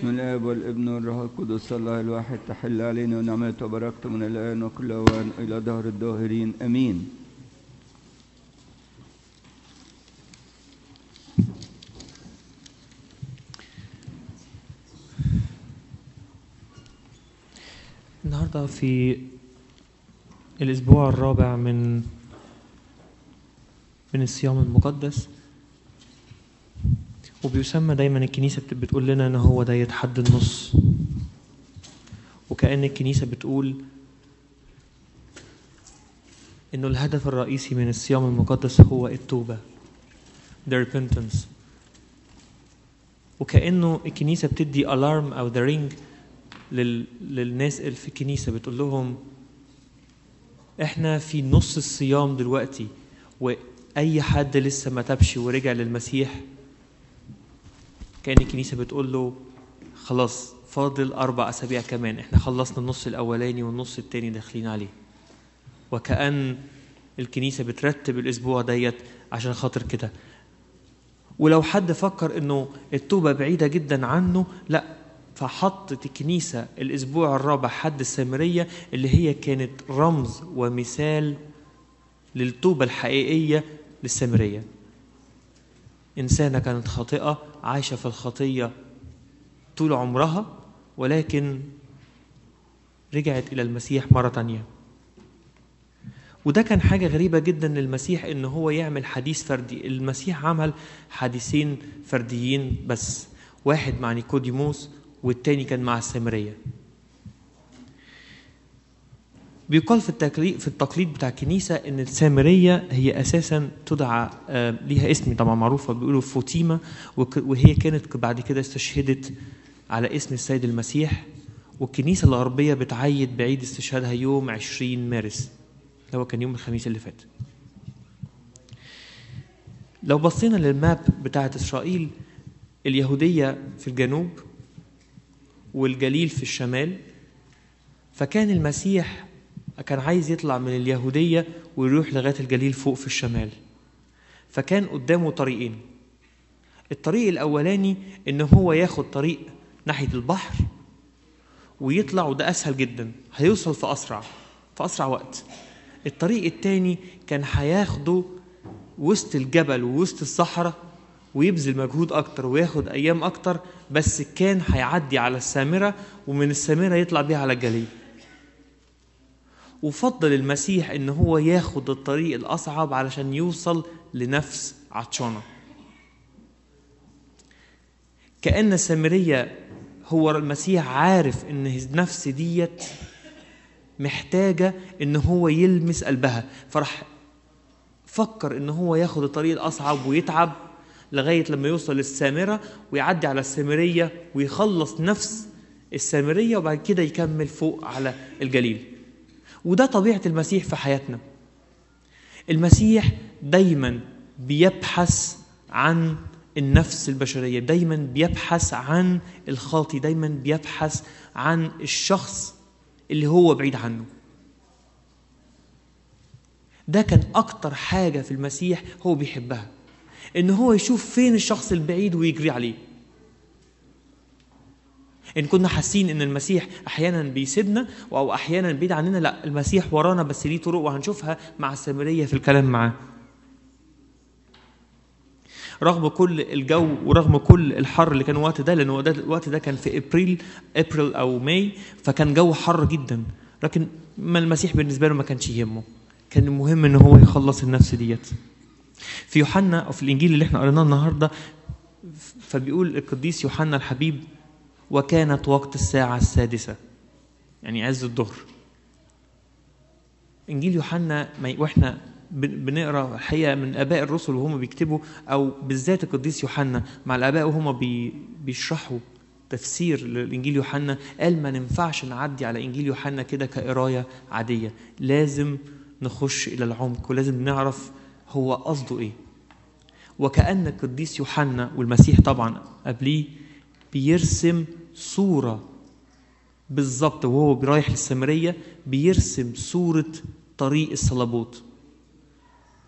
باسم الاب والابن والروح القدس الله الواحد تحل علينا ونعمته وبركته من الان وكل اوان الى دهر الداهرين امين النهارده في الأسبوع الرابع من من الصيام المقدس وبيسمى دايما الكنيسة بت- بتقول لنا إن هو ده حد النص وكأن الكنيسة بتقول إنه الهدف الرئيسي من الصيام المقدس هو التوبة the repentance وكأنه الكنيسة بتدي alarm أو the ring لل... للناس اللي في الكنيسة بتقول لهم احنا في نص الصيام دلوقتي واي حد لسه ما تابش ورجع للمسيح كان الكنيسة بتقول له خلاص فاضل أربع أسابيع كمان احنا خلصنا النص الأولاني والنص التاني داخلين عليه وكأن الكنيسة بترتب الأسبوع ديت عشان خاطر كده ولو حد فكر انه التوبة بعيدة جدا عنه لا فحطت الكنيسة الأسبوع الرابع حد السامرية اللي هي كانت رمز ومثال للتوبة الحقيقية للسامرية إنسانة كانت خاطئة عايشة في الخطية طول عمرها ولكن رجعت إلى المسيح مرة تانية وده كان حاجة غريبة جدا للمسيح إن هو يعمل حديث فردي المسيح عمل حديثين فرديين بس واحد مع نيكوديموس والتاني كان مع السامرية بيقال في التقليد في التقليد بتاع الكنيسة إن السامرية هي أساسا تدعى آه، ليها اسم طبعا معروفة بيقولوا فوتيما وك- وهي كانت بعد كده استشهدت على اسم السيد المسيح والكنيسة الغربية بتعيد بعيد استشهادها يوم 20 مارس اللي هو كان يوم الخميس اللي فات لو بصينا للماب بتاعت إسرائيل اليهودية في الجنوب والجليل في الشمال فكان المسيح كان عايز يطلع من اليهودية ويروح لغاية الجليل فوق في الشمال فكان قدامه طريقين الطريق الأولاني إن هو ياخد طريق ناحية البحر ويطلع وده أسهل جدا هيوصل في أسرع في أسرع وقت الطريق التاني كان هياخده وسط الجبل ووسط الصحراء ويبذل مجهود أكتر وياخد أيام أكتر بس كان هيعدي على السامرة ومن السامرة يطلع بيها على الجليل وفضل المسيح ان هو ياخد الطريق الاصعب علشان يوصل لنفس عطشانه كان السامريه هو المسيح عارف ان النفس ديت محتاجه ان هو يلمس قلبها فراح فكر ان هو ياخد الطريق الاصعب ويتعب لغايه لما يوصل للسامره ويعدي على السامريه ويخلص نفس السامريه وبعد كده يكمل فوق على الجليل وده طبيعه المسيح في حياتنا المسيح دايما بيبحث عن النفس البشريه دايما بيبحث عن الخاطي دايما بيبحث عن الشخص اللي هو بعيد عنه ده كان اكتر حاجه في المسيح هو بيحبها ان هو يشوف فين الشخص البعيد ويجري عليه ان كنا حاسين ان المسيح احيانا بيسيبنا او احيانا بعيد عننا لا المسيح ورانا بس ليه طرق وهنشوفها مع السامريه في الكلام معاه رغم كل الجو ورغم كل الحر اللي كان الوقت ده لان هو ده- الوقت ده كان في ابريل ابريل او ماي فكان جو حر جدا لكن ما المسيح بالنسبه له ما كانش يهمه كان المهم ان هو يخلص النفس ديت في يوحنا او في الانجيل اللي احنا قريناه النهارده فبيقول القديس يوحنا الحبيب وكانت وقت الساعه السادسه يعني عز الظهر انجيل يوحنا ما- واحنا بن- بنقرا الحقيقه من اباء الرسل وهم بيكتبوا او بالذات القديس يوحنا مع الاباء وهم بي بيشرحوا تفسير لانجيل يوحنا قال ما ننفعش نعدي على انجيل يوحنا كده كقرايه عاديه لازم نخش الى العمق ولازم نعرف هو قصده ايه وكأن القديس يوحنا والمسيح طبعا قبليه بيرسم صورة بالظبط وهو رايح للسامرية بيرسم صورة طريق الصلبوت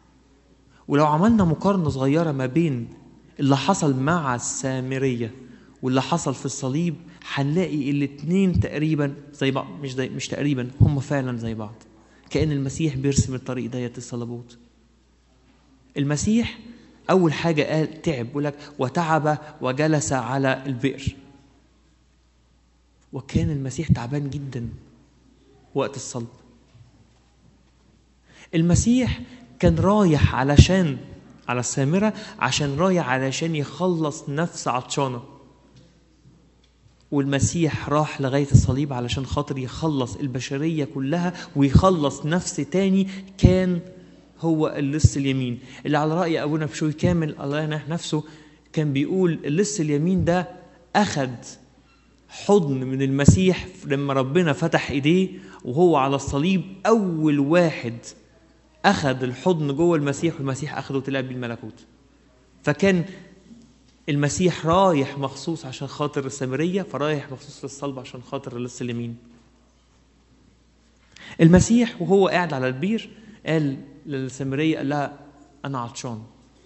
ولو عملنا مقارنة صغيرة ما بين اللي حصل مع السامرية واللي حصل في الصليب هنلاقي الاتنين تقريبا زي بعض مش زي مش تقريبا هم فعلا زي بعض كأن المسيح بيرسم الطريق ديت الصلبوت المسيح أول حاجة قال تعب بيقول لك وتعب وجلس على البئر وكان المسيح تعبان جدا وقت الصلب المسيح كان رايح علشان على السامرة عشان رايح علشان يخلص نفس عطشانة والمسيح راح لغاية الصليب علشان خاطر يخلص البشرية كلها ويخلص نفس تاني كان هو اللص اليمين اللي على رأي أبونا بشوي كامل الله ينح نفسه كان بيقول اللص اليمين ده أخد حضن من المسيح لما ربنا فتح ايديه وهو على الصليب اول واحد اخذ الحضن جوه المسيح والمسيح اخذه طلع بيه الملكوت فكان المسيح رايح مخصوص عشان خاطر السامريه فرايح مخصوص للصلب عشان خاطر اللص اليمين المسيح وهو قاعد على البير قال للسامريه قال لها انا عطشان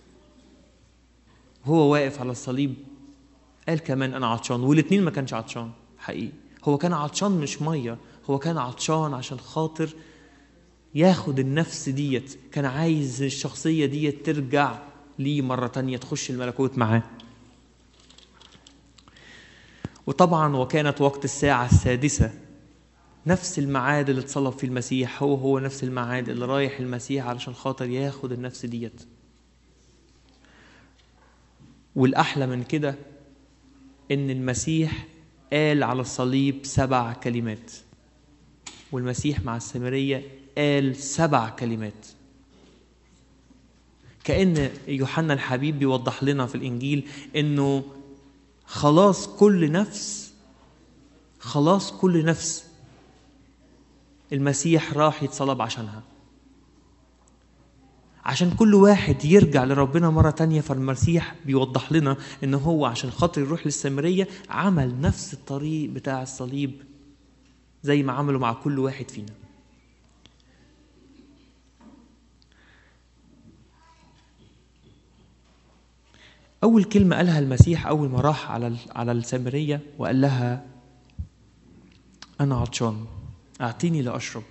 وهو واقف على الصليب قال كمان انا عطشان والاثنين ما كانش عطشان حقيقي هو كان عطشان مش ميه هو كان عطشان عشان خاطر ياخد النفس ديت كان عايز الشخصية ديت ترجع ليه مرة تانية تخش الملكوت معاه وطبعا وكانت وقت الساعة السادسة نفس الميعاد اللي اتصلب فيه المسيح هو هو نفس الميعاد اللي رايح المسيح علشان خاطر ياخد النفس ديت والأحلى من كده إن المسيح قال على الصليب سبع كلمات والمسيح مع السامرية قال سبع كلمات كأن يوحنا الحبيب بيوضح لنا في الإنجيل إنه خلاص كل نفس خلاص كل نفس المسيح راح يتصلب عشانها عشان كل واحد يرجع لربنا مرة تانية فالمسيح بيوضح لنا إن هو عشان خاطر يروح للسامرية عمل نفس الطريق بتاع الصليب زي ما عملوا مع كل واحد فينا أول كلمة قالها المسيح أول ما راح على على السامرية وقال لها أنا عطشان أعطيني لأشرب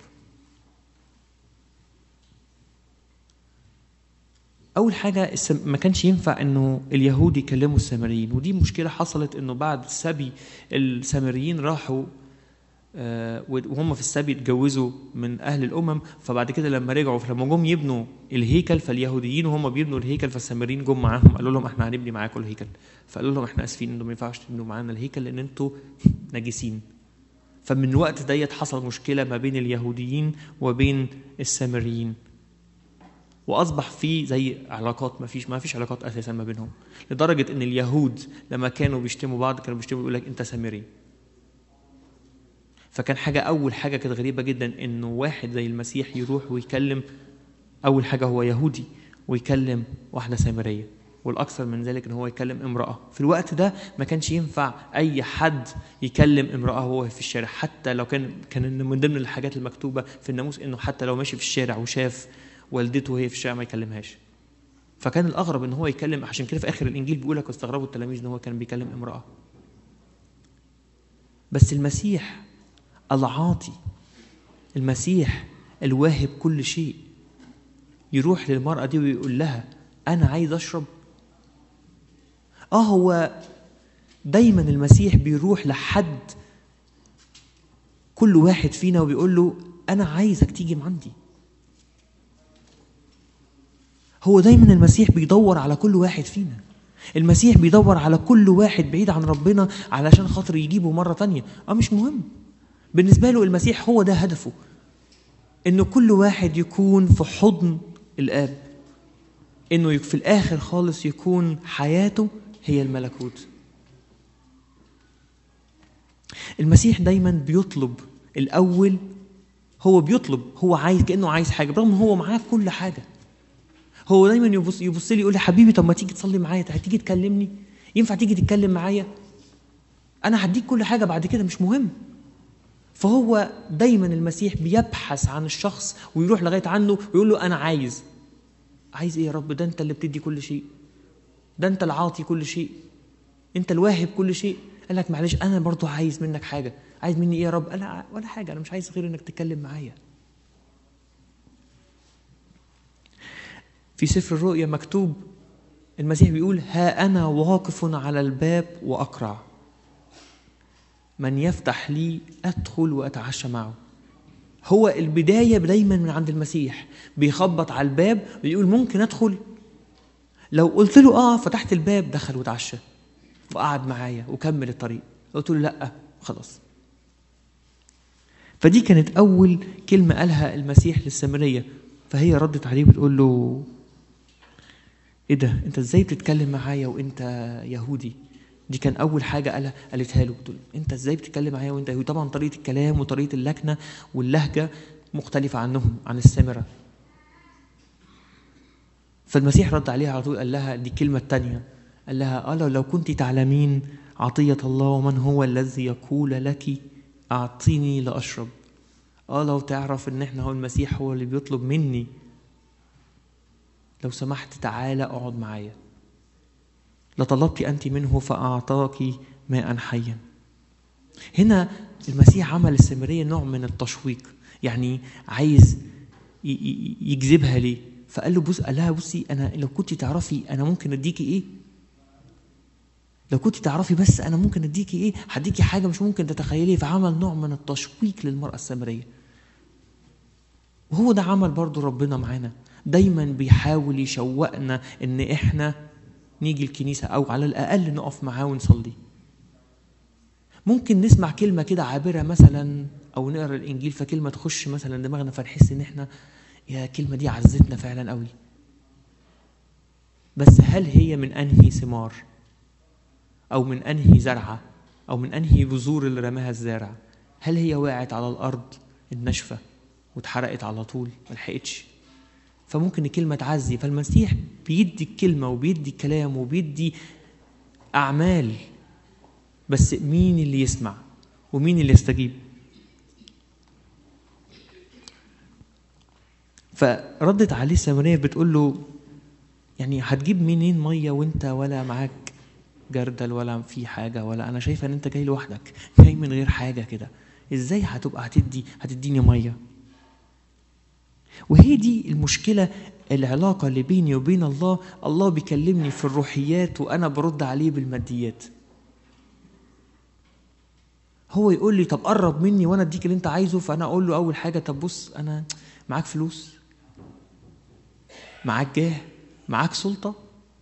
أول حاجة ما كانش ينفع إنه اليهود يكلموا السامريين ودي مشكلة حصلت إنه بعد السبي السامريين راحوا وهم في السبي اتجوزوا من اهل الامم فبعد كده لما رجعوا فلما جم يبنوا الهيكل فاليهوديين وهم بيبنوا الهيكل فالسامريين جم معاهم قالوا لهم احنا هنبني معاكم الهيكل فقالوا لهم احنا اسفين انتم ما ينفعش تبنوا معانا الهيكل لان انتوا نجسين فمن الوقت ديت حصل مشكله ما بين اليهوديين وبين السامريين واصبح في زي علاقات ما فيش ما فيش علاقات اساسا ما بينهم لدرجه ان اليهود لما كانوا بيشتموا بعض كانوا بيشتموا يقول لك انت سامري فكان حاجة أول حاجة كانت غريبة جدا إنه واحد زي المسيح يروح ويكلم أول حاجة هو يهودي ويكلم واحدة سامرية والأكثر من ذلك إن هو يكلم امرأة في الوقت ده ما كانش ينفع أي حد يكلم امرأة وهو في الشارع حتى لو كان كان من ضمن الحاجات المكتوبة في الناموس إنه حتى لو ماشي في الشارع وشاف والدته وهي في الشارع ما يكلمهاش فكان الأغرب إن هو يكلم عشان كده في آخر الإنجيل بيقول لك واستغربوا التلاميذ إن هو كان بيكلم امرأة بس المسيح العاطي المسيح الواهب كل شيء يروح للمرأة دي ويقول لها أنا عايز أشرب آه هو دايما المسيح بيروح لحد كل واحد فينا وبيقول له أنا عايزك تيجي عندي هو دايما المسيح بيدور على كل واحد فينا المسيح بيدور على كل واحد بعيد عن ربنا علشان خاطر يجيبه مرة تانية اه مش مهم بالنسبة له المسيح هو ده هدفه انه كل واحد يكون في حضن الاب انه في الاخر خالص يكون حياته هي الملكوت المسيح دايما بيطلب الاول هو بيطلب هو عايز كانه عايز حاجه برغم هو معاه كل حاجه هو دايما يبص يبص لي يقول لي حبيبي طب ما تيجي تصلي معايا هتيجي تكلمني ينفع تيجي تتكلم معايا انا هديك كل حاجه بعد كده مش مهم فهو دايما المسيح بيبحث عن الشخص ويروح لغايه عنه ويقول له انا عايز عايز ايه يا رب ده انت اللي بتدي كل شيء ده انت العاطي كل شيء انت الواهب كل شيء قال لك معلش انا برضو عايز منك حاجه عايز مني ايه يا رب انا ولا حاجه انا مش عايز غير انك تتكلم معايا في سفر الرؤيا مكتوب المسيح بيقول ها انا واقف على الباب واقرع من يفتح لي ادخل واتعشى معه هو البدايه دايما من عند المسيح بيخبط على الباب ويقول ممكن ادخل لو قلت له اه فتحت الباب دخل وتعشى وقعد معايا وكمل الطريق قلت له لا خلاص فدي كانت اول كلمه قالها المسيح للسامريه فهي ردت عليه بتقول له ايه ده انت ازاي بتتكلم معايا وانت يهودي دي كان اول حاجه قالها قالتها له بتقول انت ازاي بتتكلم معايا وانت يهودي طبعا طريقه الكلام وطريقه اللكنه واللهجه مختلفه عنهم عن السامره فالمسيح رد عليها على طول قال لها دي الكلمه الثانيه قال لها ألا لو كنت تعلمين عطية الله ومن هو الذي يقول لك أعطيني لأشرب آه لو تعرف إن إحنا هو المسيح هو اللي بيطلب مني لو سمحت تعالى اقعد معايا لطلبت أنت منه فأعطاك ماء حيا هنا المسيح عمل السامرية نوع من التشويق يعني عايز يجذبها ليه فقال له بص قال لها بصي انا لو كنت تعرفي انا ممكن اديكي ايه لو كنت تعرفي بس انا ممكن اديكي ايه هديكي حاجه مش ممكن تتخيليه فعمل نوع من التشويق للمراه السامريه وهو ده عمل برضو ربنا معانا دايما بيحاول يشوقنا ان احنا نيجي الكنيسه او على الاقل نقف معاه ونصلي ممكن نسمع كلمه كده عابره مثلا او نقرا الانجيل فكلمه تخش مثلا دماغنا فنحس ان احنا يا الكلمه دي عزتنا فعلا قوي بس هل هي من انهي ثمار او من انهي زرعه او من انهي بذور اللي رماها الزارع هل هي وقعت على الارض الناشفه واتحرقت على طول ما لحقتش فممكن الكلمه تعزي فالمسيح بيدي الكلمه وبيدي الكلام وبيدي اعمال بس مين اللي يسمع ومين اللي يستجيب فردت عليه السامريه بتقول له يعني هتجيب منين ميه وانت ولا معاك جردل ولا في حاجه ولا انا شايفه ان انت جاي لوحدك جاي من غير حاجه كده ازاي هتبقى هتدي هتديني ميه وهي دي المشكله العلاقه اللي بيني وبين الله الله بيكلمني في الروحيات وانا برد عليه بالماديات هو يقول لي طب قرب مني وانا اديك اللي انت عايزه فانا اقول له اول حاجه طب بص انا معاك فلوس معاك جاه معاك سلطه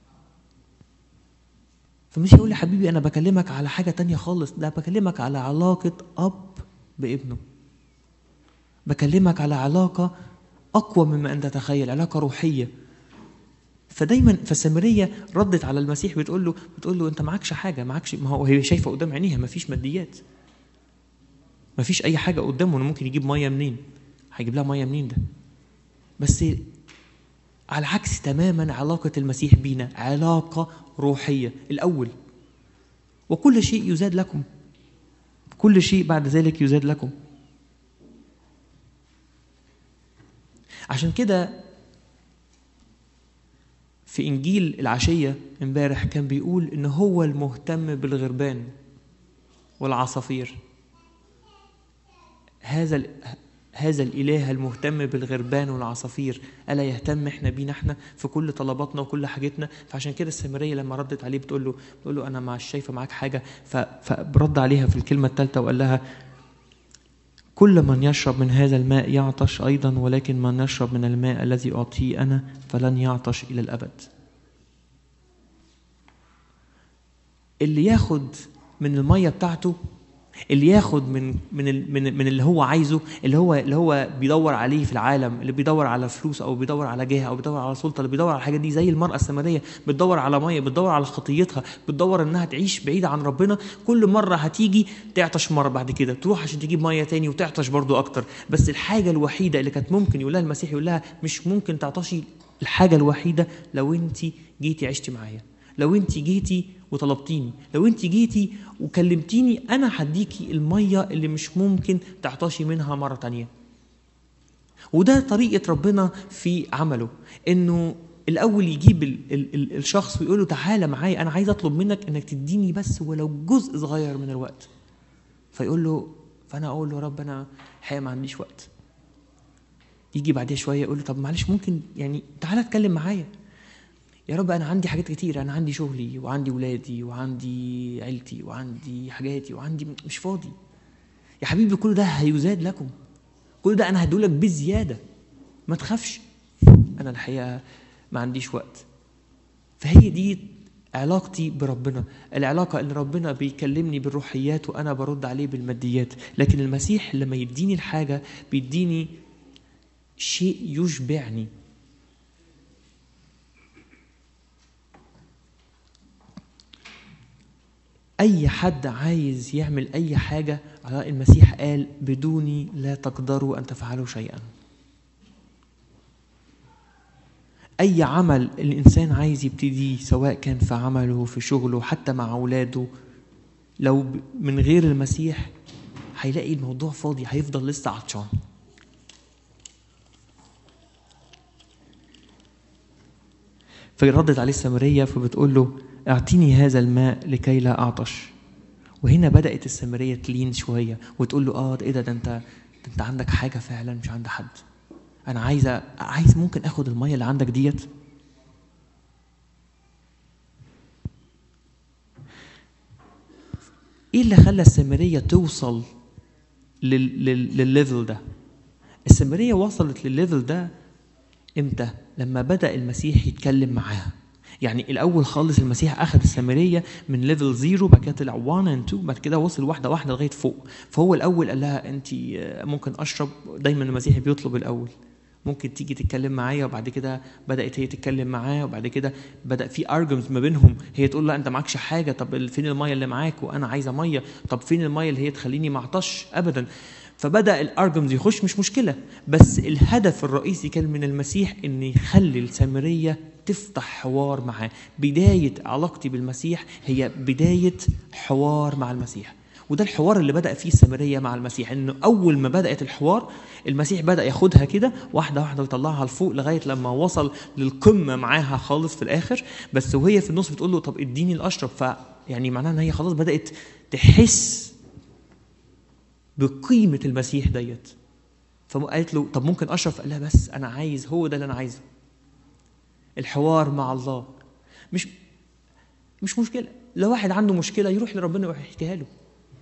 فمش يقول لي حبيبي انا بكلمك على حاجه تانية خالص ده بكلمك على علاقه اب بابنه بكلمك على علاقه اقوى مما ان تتخيل علاقه روحيه فدايما فالسامريه ردت على المسيح بتقول له بتقول له انت معكش حاجه معكش ما هو هي شايفه قدام عينيها ما فيش ماديات ما فيش اي حاجه قدامه انه ممكن يجيب ميه منين هيجيب لها ميه منين ده بس على العكس تماما علاقه المسيح بينا علاقه روحيه الاول وكل شيء يزاد لكم كل شيء بعد ذلك يزاد لكم عشان كده في انجيل العشيه امبارح كان بيقول ان هو المهتم بالغربان والعصافير هذا هذا الاله المهتم بالغربان والعصافير الا يهتم احنا بينا احنا في كل طلباتنا وكل حاجتنا فعشان كده السامريه لما ردت عليه بتقول له بتقول له انا مش شايفه معاك حاجه فرد عليها في الكلمه الثالثه وقال لها كل من يشرب من هذا الماء يعطش ايضا ولكن من يشرب من الماء الذي اعطيه انا فلن يعطش الى الابد اللي ياخد من الميه بتاعته اللي ياخد من من من من اللي هو عايزه اللي هو اللي هو بيدور عليه في العالم اللي بيدور على فلوس او بيدور على جاه او بيدور على سلطه اللي بيدور على الحاجات دي زي المراه السامريه بتدور على ميه بتدور على خطيتها بتدور انها تعيش بعيده عن ربنا كل مره هتيجي تعطش مره بعد كده تروح عشان تجيب ميه تاني وتعطش برضو اكتر بس الحاجه الوحيده اللي كانت ممكن يقول لها المسيح يقول لها مش ممكن تعطشي الحاجه الوحيده لو انت جيتي عشتي معايا لو انت جيتي وطلبتيني لو انت جيتي وكلمتيني انا هديكي الميه اللي مش ممكن تعطشي منها مره تانية وده طريقه ربنا في عمله انه الاول يجيب ال ال ال الشخص ويقول له تعالى معايا انا عايز اطلب منك انك تديني بس ولو جزء صغير من الوقت فيقول له فانا اقول له يا رب انا الحقيقه ما عنديش وقت يجي بعديها شويه يقول له طب معلش ممكن يعني تعالى اتكلم معايا يا رب انا عندي حاجات كتير انا عندي شغلي وعندي ولادي وعندي عيلتي وعندي حاجاتي وعندي مش فاضي يا حبيبي كل ده هيزاد لكم كل ده انا هدولك بزياده ما تخافش انا الحقيقه ما عنديش وقت فهي دي علاقتي بربنا العلاقة اللي ربنا بيكلمني بالروحيات وأنا برد عليه بالماديات لكن المسيح لما يديني الحاجة بيديني شيء يشبعني أي حد عايز يعمل أي حاجة على المسيح قال بدوني لا تقدروا أن تفعلوا شيئا أي عمل الإنسان عايز يبتديه سواء كان في عمله في شغله حتى مع أولاده لو من غير المسيح هيلاقي الموضوع فاضي هيفضل لسه عطشان فردت عليه السامرية فبتقول له اعطيني هذا الماء لكي لا أعطش وهنا بدأت السامرية تلين شوية وتقول له اه ده ايه ده ده انت ده انت عندك حاجة فعلا مش عند حد انا عايزه عايز ممكن اخد الميه اللي عندك ديت ايه اللي خلى السامريه توصل لل... لل... للليفل ده السامريه وصلت للليفل ده امتى لما بدا المسيح يتكلم معاها يعني الاول خالص المسيح اخذ السامريه من ليفل زيرو بعد كده طلع 1 اند 2 بعد كده وصل واحده واحده لغايه فوق فهو الاول قال لها انت ممكن اشرب دايما المسيح بيطلب الاول ممكن تيجي تتكلم معايا وبعد كده بدات هي تتكلم معاه وبعد كده بدا في ارجمنت ما بينهم هي تقول لا انت معكش حاجه طب فين الميه اللي معاك وانا عايزه ميه طب فين الميه اللي هي تخليني ما اعطش ابدا فبدا الارجمنت يخش مش مشكله بس الهدف الرئيسي كان من المسيح ان يخلي السامريه تفتح حوار معاه بدايه علاقتي بالمسيح هي بدايه حوار مع المسيح وده الحوار اللي بدا فيه السامريه مع المسيح انه اول ما بدات الحوار المسيح بدا ياخدها كده واحده واحده ويطلعها لفوق لغايه لما وصل للقمه معاها خالص في الاخر بس وهي في النص بتقول له طب اديني الاشرب فيعني معناها ان هي خلاص بدات تحس بقيمه المسيح ديت فقالت له طب ممكن اشرب فقال لها بس انا عايز هو ده اللي انا عايزه الحوار مع الله مش مش مشكله لو واحد عنده مشكله يروح لربنا ويحكيها له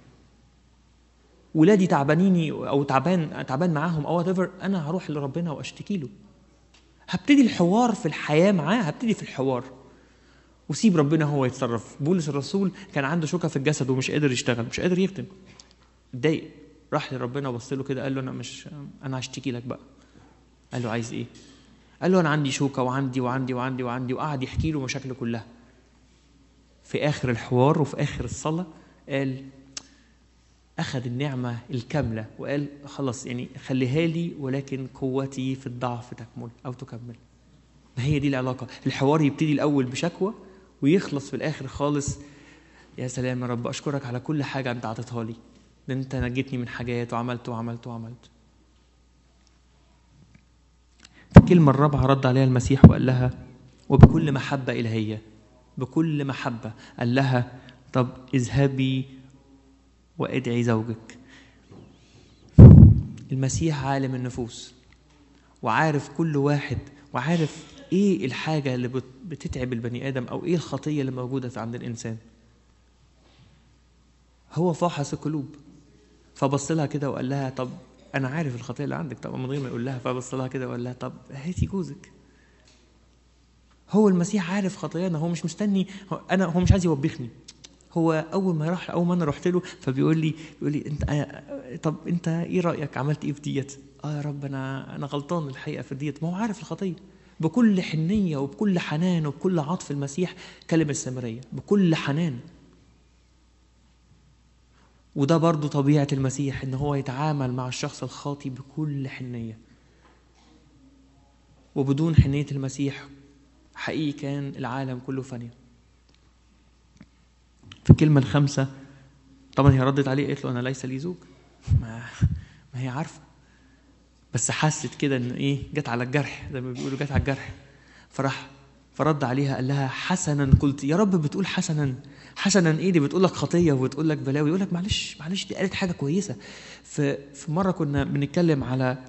ولادي تعبانيني او تعبان تعبان معاهم او وات انا هروح لربنا واشتكي له هبتدي الحوار في الحياه معاه هبتدي في الحوار وسيب ربنا هو يتصرف بولس الرسول كان عنده شوكه في الجسد ومش قادر يشتغل مش قادر يكتب اتضايق راح لربنا وبص له كده قال له انا مش انا هشتكي لك بقى قال له عايز ايه قال له انا عندي شوكه وعندي وعندي وعندي وعندي وقعد يحكي له مشاكله كلها في اخر الحوار وفي اخر الصلاه قال أخذ النعمة الكاملة وقال خلاص يعني خليها لي ولكن قوتي في الضعف تكمل أو تكمل ما هي دي العلاقة الحوار يبتدي الأول بشكوى ويخلص في الآخر خالص يا سلام يا رب أشكرك على كل حاجة أنت عطيتها لي ده أنت نجيتني من حاجات وعملت وعملت وعملت الكلمة الرابعة رد عليها المسيح وقال لها وبكل محبة إلهية بكل محبة قال لها طب اذهبي وادعي زوجك المسيح عالم النفوس وعارف كل واحد وعارف ايه الحاجة اللي بتتعب البني آدم أو ايه الخطية اللي موجودة في عند الإنسان هو فاحص القلوب فبص لها كده وقال لها طب أنا عارف الخطية اللي عندك طبعا من غير ما يقول لها فبص لها كده وقال لها طب هاتي جوزك هو المسيح عارف خطايانا هو مش مستني هو انا هو مش عايز يوبخني هو اول ما راح اول ما انا رحت له فبيقول لي بيقول لي انت آه طب انت ايه رايك عملت ايه في ديت اه يا رب انا انا غلطان الحقيقه في ديت ما هو عارف الخطيه بكل حنيه وبكل حنان وبكل عطف المسيح كلم السامريه بكل حنان وده برضو طبيعه المسيح ان هو يتعامل مع الشخص الخاطي بكل حنيه وبدون حنيه المسيح حقيقي كان العالم كله فانيه في الكلمة الخامسة طبعا هي ردت عليه قالت له أنا ليس لي زوج ما, ما هي عارفة بس حست كده إن إيه جت على الجرح زي ما بيقولوا جت على الجرح فراح فرد عليها قال لها حسنا قلت يا رب بتقول حسنا حسنا ايه دي بتقول لك خطيه وبتقول لك بلاوي يقول لك معلش معلش دي قالت حاجه كويسه في في مره كنا بنتكلم على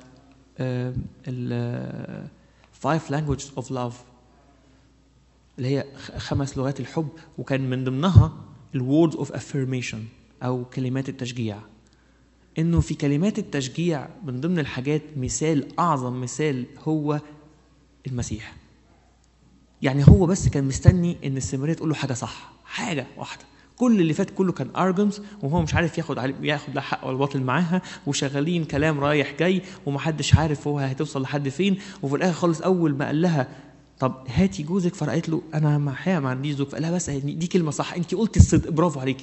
ال five languages of love اللي هي خمس لغات الحب وكان من ضمنها الورد اوف affirmation او كلمات التشجيع انه في كلمات التشجيع من ضمن الحاجات مثال اعظم مثال هو المسيح يعني هو بس كان مستني ان السامريه تقول له حاجه صح حاجه واحده كل اللي فات كله كان ارجمز وهو مش عارف ياخد علي ياخد لا حق ولا باطل معاها وشغالين كلام رايح جاي ومحدش عارف هو هتوصل لحد فين وفي الاخر خالص اول ما قال لها طب هاتي جوزك فقالت له انا ما ما عنديش زوج فقال لها بس دي كلمه صح انت قلتي الصدق برافو عليكي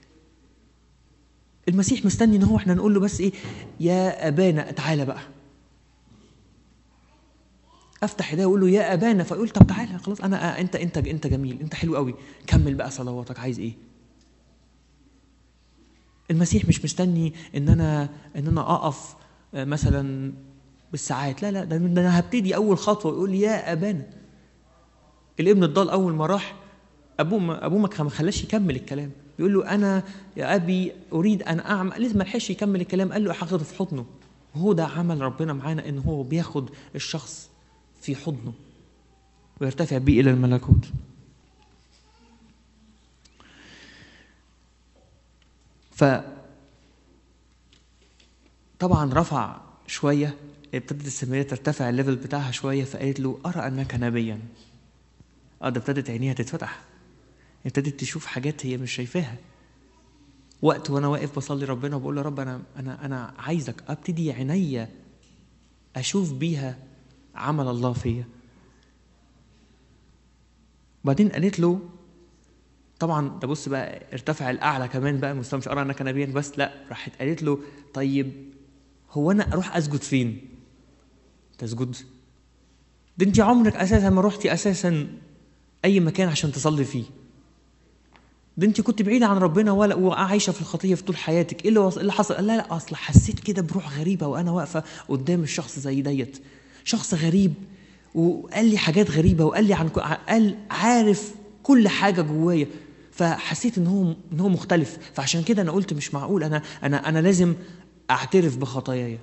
المسيح مستني ان هو احنا نقول له بس ايه يا ابانا تعالى بقى افتح ايديه واقول له يا ابانا فيقول طب تعالى خلاص انا انت انت انت جميل انت حلو قوي كمل بقى صلواتك عايز ايه المسيح مش مستني ان انا ان انا اقف مثلا بالساعات لا لا ده انا هبتدي اول خطوه ويقول لي يا ابانا الابن الضال اول ما راح ابوه ما ابوه ما خلاش يكمل الكلام بيقول له انا يا ابي اريد ان اعمل لسه ما لحقش يكمل الكلام قال له هاخده في حضنه وهو ده عمل ربنا معانا ان هو بياخد الشخص في حضنه ويرتفع بيه الى الملكوت ف طبعا رفع شويه ابتدت السامريه ترتفع الليفل بتاعها شويه فقالت له ارى انك نبيا اه ده ابتدت عينيها تتفتح ابتدت تشوف حاجات هي مش شايفاها وقت وانا واقف بصلي ربنا وبقول له رب انا انا انا عايزك ابتدي عينيا اشوف بيها عمل الله فيا بعدين قالت له طبعا ده بص بقى ارتفع الاعلى كمان بقى مستوى مش ارى انك نبيا بس لا راحت قالت له طيب هو انا اروح اسجد فين؟ تسجد؟ ده انت عمرك اساسا ما رحتي اساسا اي مكان عشان تصلي فيه ده انت كنت بعيده عن ربنا ولا وعايشه في الخطيه في طول حياتك ايه اللي وص... اللي حصل لا لا اصل حسيت كده بروح غريبه وانا واقفه قدام الشخص زي ديت شخص غريب وقال لي حاجات غريبه وقال لي عن قال عارف كل حاجه جوايا فحسيت ان هو ان هو مختلف فعشان كده انا قلت مش معقول انا انا انا لازم اعترف بخطاياي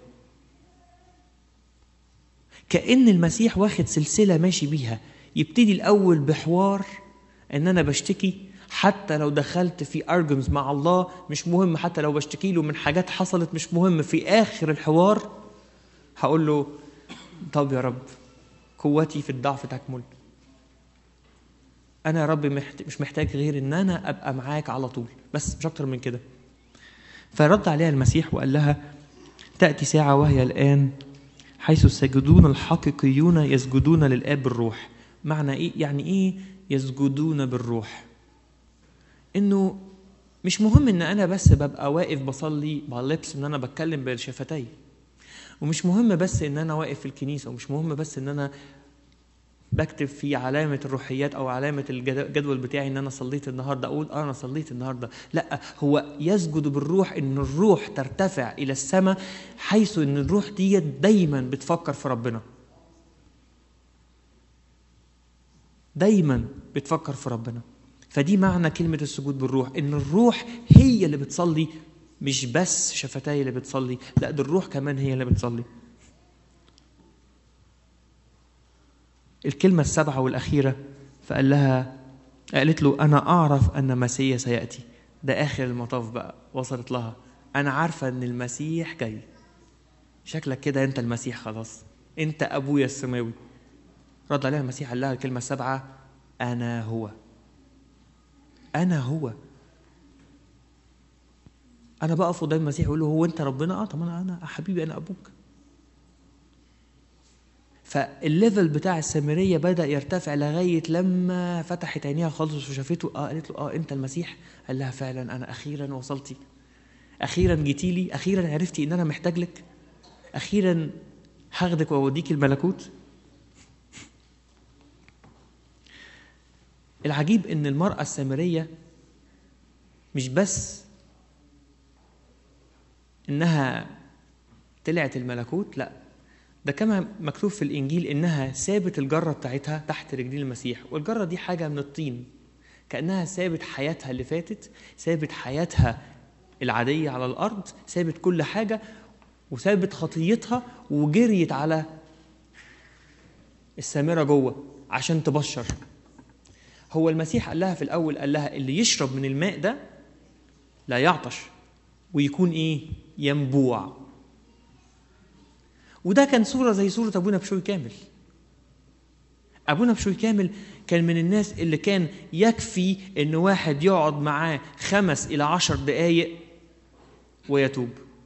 كأن المسيح واخد سلسلة ماشي بيها يبتدي الأول بحوار إن أنا بشتكي حتى لو دخلت في أرجمز مع الله مش مهم حتى لو بشتكي له من حاجات حصلت مش مهم في آخر الحوار هقول له طب يا رب قوتي في الضعف تكمل أنا يا رب مش محتاج غير إن أنا أبقى معاك على طول بس مش أكتر من كده فرد عليها المسيح وقال لها تأتي ساعة وهي الآن حيث الساجدون الحقيقيون يسجدون للآب بالروح معنى إيه؟ يعني إيه يسجدون بالروح؟ إنه مش مهم إن أنا بس ببقى واقف بصلي باللبس إن أنا بتكلم بالشفتي ومش مهم بس إن أنا واقف في الكنيسة ومش مهم بس إن أنا بكتب في علامة الروحيات أو علامة الجدول بتاعي إن أنا صليت النهاردة أقول آه أنا صليت النهاردة لا هو يسجد بالروح إن الروح ترتفع إلى السماء حيث إن الروح دي دايما بتفكر في ربنا دايما بتفكر في ربنا فدي معنى كلمة السجود بالروح إن الروح هي اللي بتصلي مش بس شفتاي اللي بتصلي لا ده الروح كمان هي اللي بتصلي الكلمة السبعة والأخيرة فقال لها قالت له أنا أعرف أن مسيا سيأتي ده آخر المطاف بقى وصلت لها أنا عارفة أن المسيح جاي شكلك كده أنت المسيح خلاص أنت أبويا السماوي رد عليها المسيح قال لها الكلمة السبعة أنا هو أنا هو أنا بقف قدام المسيح أقول له هو أنت ربنا؟ أه طب أنا أنا حبيبي أنا أبوك فالليفل بتاع السامريه بدا يرتفع لغايه لما فتحت عينيها خالص وشافته اه قالت له اه انت المسيح قال لها فعلا انا اخيرا وصلتي اخيرا جيتي لي اخيرا عرفتي ان انا محتاج لك اخيرا هاخدك واوديك الملكوت العجيب ان المراه السامريه مش بس انها طلعت الملكوت لا ده كما مكتوب في الانجيل انها سابت الجره بتاعتها تحت رجلين المسيح والجره دي حاجه من الطين كانها سابت حياتها اللي فاتت سابت حياتها العاديه على الارض سابت كل حاجه وسابت خطيتها وجريت على السامره جوه عشان تبشر هو المسيح قال لها في الاول قال لها اللي يشرب من الماء ده لا يعطش ويكون ايه ينبوع وده كان صورة زي صورة أبونا بشوي كامل أبونا بشوي كامل كان من الناس اللي كان يكفي إن واحد يقعد معاه خمس إلى عشر دقايق ويتوب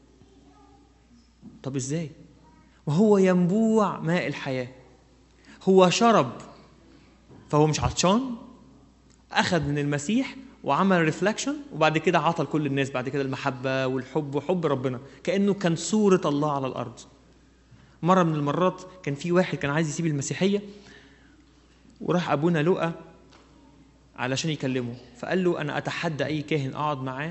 طب إزاي؟ وهو ينبوع ماء الحياة هو شرب فهو مش عطشان أخذ من المسيح وعمل ريفلكشن وبعد كده عطى لكل الناس بعد كده المحبة والحب وحب ربنا كأنه كان صورة الله على الأرض مرة من المرات كان في واحد كان عايز يسيب المسيحية وراح أبونا لقى علشان يكلمه فقال له أنا أتحدى أي كاهن أقعد معاه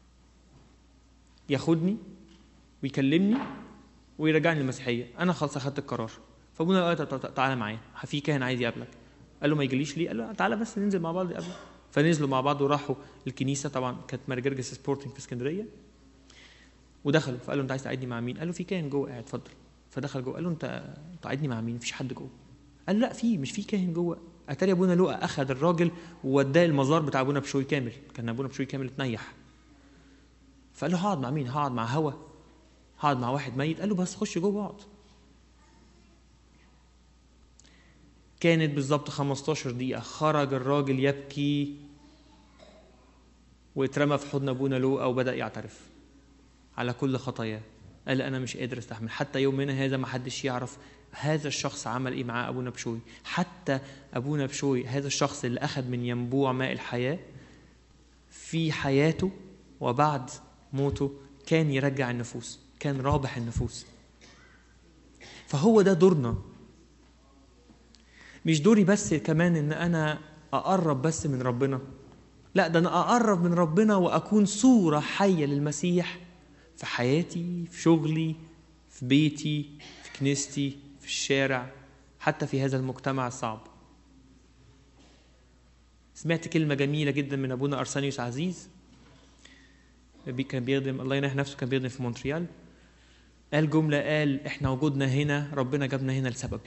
ياخدني ويكلمني ويرجعني المسيحية أنا خلاص أخدت القرار فأبونا قال تعالى معايا في كاهن عايز يقابلك قال له ما يجيليش ليه؟ قال له تعالى بس ننزل مع بعض يقابلك فنزلوا مع بعض وراحوا الكنيسة طبعا كانت مارجرجس سبورتنج في اسكندرية ودخلوا فقال له أنت عايز تقعدني مع مين؟ قال له في كاهن جوه قاعد اتفضل فدخل جوه قال له انت قاعدني مع مين مفيش حد جوه قال لا في مش في كاهن جوه اتاري ابونا لقى اخذ الراجل ووداه المزار بتاع ابونا بشوي كامل كان ابونا بشوي كامل اتنيح فقال له هقعد مع مين هقعد مع هوا هقعد مع واحد ميت قال له بس خش جوه اقعد كانت بالظبط 15 دقيقة خرج الراجل يبكي واترمى في حضن ابونا لوقا وبدأ يعترف على كل خطاياه قال انا مش قادر استحمل حتى يومنا هذا ما حدش يعرف هذا الشخص عمل ايه معاه ابونا بشوي حتى ابونا بشوي هذا الشخص اللي اخذ من ينبوع ماء الحياه في حياته وبعد موته كان يرجع النفوس كان رابح النفوس فهو ده دورنا مش دوري بس كمان ان انا اقرب بس من ربنا لا ده انا اقرب من ربنا واكون صوره حيه للمسيح في حياتي في شغلي في بيتي في كنيستي في الشارع حتى في هذا المجتمع الصعب سمعت كلمة جميلة جدا من أبونا أرسانيوس عزيز كان بيخدم الله ينح نفسه كان بيخدم في مونتريال قال جملة قال إحنا وجودنا هنا ربنا جابنا هنا لسبب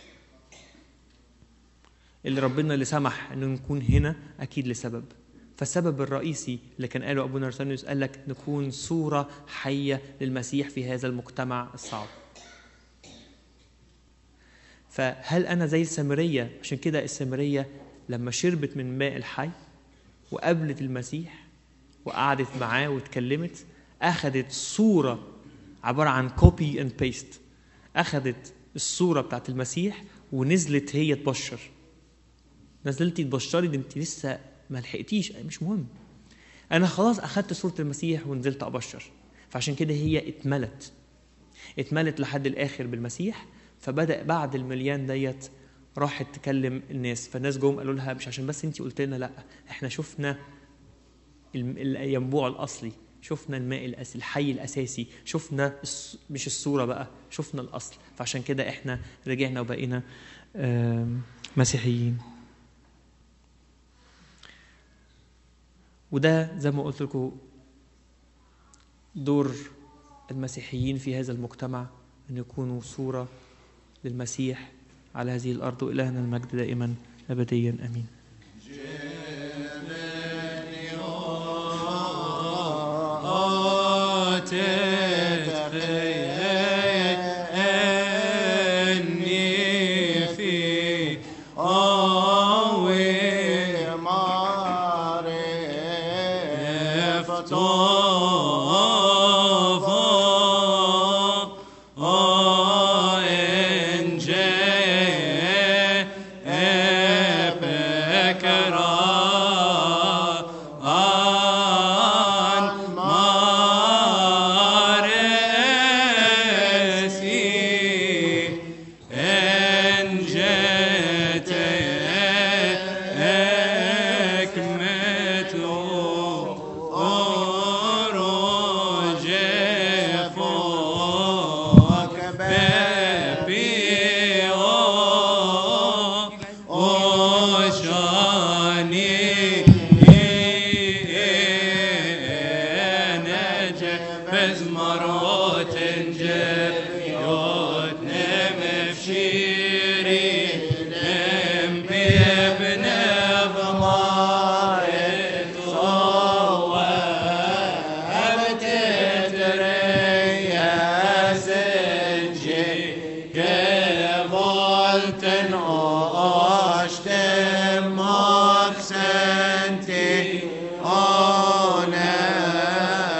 اللي ربنا اللي سمح إنه نكون هنا أكيد لسبب فالسبب الرئيسي اللي كان قاله ابونا ارسانيوس قال لك نكون صوره حيه للمسيح في هذا المجتمع الصعب. فهل انا زي السامريه عشان كده السامريه لما شربت من ماء الحي وقابلت المسيح وقعدت معاه واتكلمت اخذت صوره عباره عن كوبي اند بيست اخذت الصوره بتاعت المسيح ونزلت هي تبشر نزلتي تبشري دي انت لسه ما لحقتيش مش مهم انا خلاص اخدت صوره المسيح ونزلت ابشر فعشان كده هي اتملت اتملت لحد الاخر بالمسيح فبدا بعد المليان ديت راحت تكلم الناس فالناس جم قالوا لها مش عشان بس انت قلت لنا لا احنا شفنا الينبوع الاصلي شفنا الماء الأس... الحي الاساسي شفنا الس... مش الصوره بقى شفنا الاصل فعشان كده احنا رجعنا وبقينا مسيحيين وده زي ما قلت لكم دور المسيحيين في هذا المجتمع أن يكونوا صورة للمسيح على هذه الأرض وإلهنا المجد دائما أبديا أمين Mare بزمروت جب يوت نم بشيري نم بابن ضمار صواب تدري يا سجي قبلت